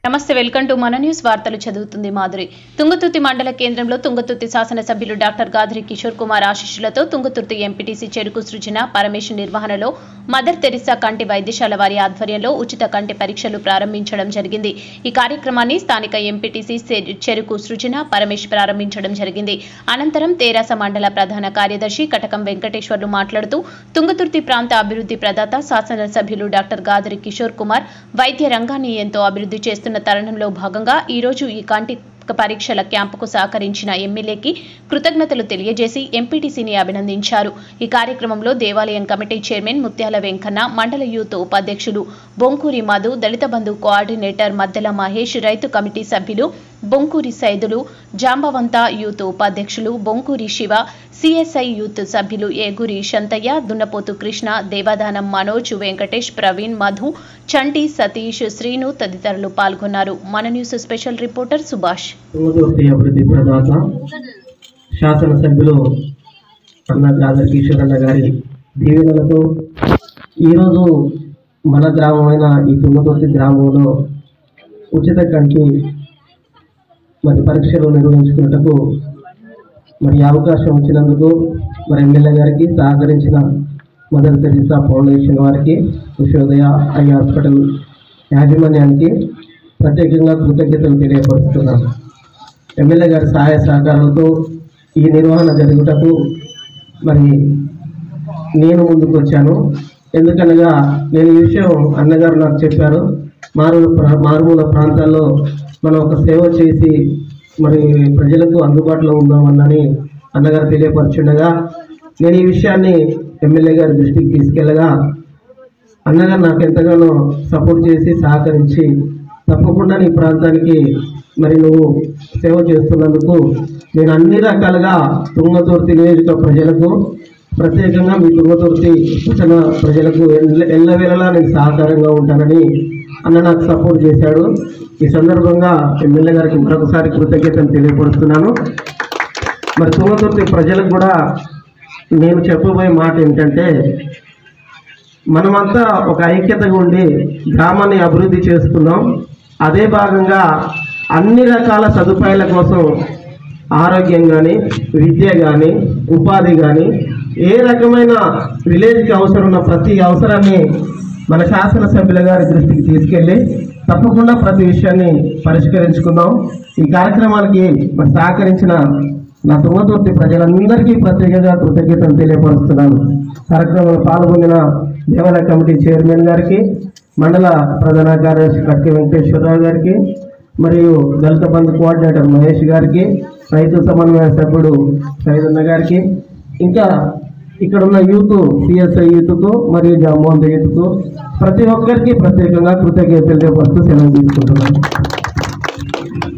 నమస్తే welcome to మన news వార్తలు చదువుతుంది మాధురి తుంగతుర్తి మండల కేంద్రంలో తుంగతుర్తి శాసనసభ్యులు డాక్టర్ గాదిరి కిషోర్ కుమార్ ఆశీస్సులతో తుంగతుర్తి ఎంపీటీసీ చెరుకు సృజన పరమేశ్ నిర్వహణలో మదర్ తెరిసా కంటి వైద్యశాల వారి ఆధ్వర్యంలో ఉచిత కంటి పరీక్షలు ప్రారంభించడం జరిగింది ఈ కార్యక్రమాన్ని స్థానిక ఎంపీటీసీ చెరుకు సృజన పరమేశ్ ప్రారంభించడం జరిగింది అనంతరం తేరాస మండల ప్రధాన కార్యదర్శి కటకం వెంకటేశ్వర్లు మాట్లాడుతూ తుంగతుర్తి ప్రాంత అభివృద్ధి ప్రదాత శాసనసభ్యులు డాక్టర్ గాదిరి కిషోర్ కుమార్ వైద్య రంగాన్ని ఎంతో అభివృద్ధి చేస్తున్న తరుణంలో భాగంగా ఈ రోజు ఈ కంటి పరీక్షల క్యాంపుకు సహకరించిన ఎమ్మెల్యేకి కృతజ్ఞతలు తెలియజేసి ఎంపీటీసీని అభినందించారు ఈ కార్యక్రమంలో దేవాలయం కమిటీ చైర్మన్ ముత్యాల వెంకన్న మండల యూత్ ఉపాధ్యక్షులు బొంకూరి మధు దళిత బంధు కోఆర్డినేటర్ మద్దెల మహేష్ రైతు కమిటీ సభ్యులు బొంకూరి సైదులు జాంబవంత యూత్ ఉపాధ్యక్షులు బొంకూరి శివ సిఎస్ఐ యూత్ సభ్యులు ఏగురి శంతయ్య దున్నపోతు కృష్ణ దేవాదానం మనోజ్ వెంకటేష్ ప్రవీణ్ మధు చంటి సతీష్ శ్రీను తదితరులు పాల్గొన్నారు మన news special reporter Subhash Tungaturthi అభివృద్ధి ప్రదాత శాసనసభ్యులు అన్న గాదర్ కిషోర్ అన్న గారి దీవెనలతో ఈరోజు మన గ్రామమైన ఈ తుంగతుర్తి గ్రామంలో ఉచిత కంటి మరి పరీక్షలు నిర్వహించుకున్నటకు మరి అవకాశం ఇచ్చినందుకు మరి ఎమ్మెల్యే గారికి సహకరించిన మదర్ తెరిసా ఫౌండేషన్ వారికి ఉషోదయ ఐ హాస్పిటల్ యాజమాన్యానికి ప్రత్యేకంగా కృతజ్ఞతలు తెలియపరుస్తున్నాను ఎమ్మెల్యే గారి సహాయ సహకారాలతో ఈ నిర్వహణ జరుగుటకు మరి నేను ముందుకు వచ్చాను ఎందుకనగా నేను ఈ విషయం అన్నగారు నాకు చెప్పారు మారుమూల ప్రా- మారుమూల ప్రాంతాల్లో మనం ఒక సేవ చేసి మరి ప్రజలకు అందుబాటులో ఉందామన్నని అన్నగారు తెలియపరచుండగా నేను ఈ విషయాన్ని ఎమ్మెల్యే గారి దృష్టికి తీసుకెళ్ళగా అన్నగారు నాకు ఎంతగానో సపోర్ట్ చేసి సహకరించి తప్పకుండా నీ ప్రాంతానికి మరి నువ్వు సేవ చేస్తున్నందుకు నేను అన్ని రకాలుగా తుంగతుర్తి నియోజక ప్రజలకు ప్రత్యేకంగా మీ తుంగతుర్తి సూచన ప్రజలకు ఎల్ల- ఎల్లవేళలా నేను సహకారంగా ఉంటానని అన్న నాకు సపోర్ట్ చేశాడు ఈ సందర్భంగా ఎమ్మెల్యే గారికి మరొకసారి కృతజ్ఞతలు తెలియపరుస్తున్నాను మరి తుంగతుర్తి ప్రజలకు కూడా నేను చెప్పబోయే మాట ఏంటంటే మనమంతా ఒక ఐక్యతగా ఉండి గ్రామాన్ని అభివృద్ధి చేస్తున్నాం అదే భాగంగా అన్ని రకాల సదుపాయాల కోసం ఆరోగ్యం కానీ విద్య కానీ ఉపాధి కానీ ఏ రకమైన విలేజ్కి అవసరం ఉన్న ప్రతి అవసరాన్ని మన శాసనసభ్యుల గారి దృష్టికి తీసుకెళ్ళి తప్పకుండా ప్రతి విషయాన్ని పరిష్కరించుకుందాం ఈ కార్యక్రమానికి మరి సహకరించిన నా తుంగతుర్తి ప్రజలందరికీ ప్రత్యేకంగా కృతజ్ఞతలు తెలియపరుస్తున్నాను కార్యక్రమంలో పాల్గొందిన దేవాలయ కమిటీ చైర్మన్ గారికి మండల ప్రధాన కార్యదర్శి కట్కి వెంకటేశ్వరరావు గారికి మరియు దళిత బంధు కోఆర్డినేటర్ మహేష్ గారికి రైతు సమన్వయ సభ్యుడు సైదన్న గారికి ఇంకా ఇక్కడ ఉన్న యూత్ సిఎస్ఐ యూత్కు మరియు జామోహన్ యూత్కు ప్రతి ఒక్కరికి ప్రత్యేకంగా కృతజ్ఞతలు తెలియపరుస్తూ సెలవు తీసుకుంటున్నాను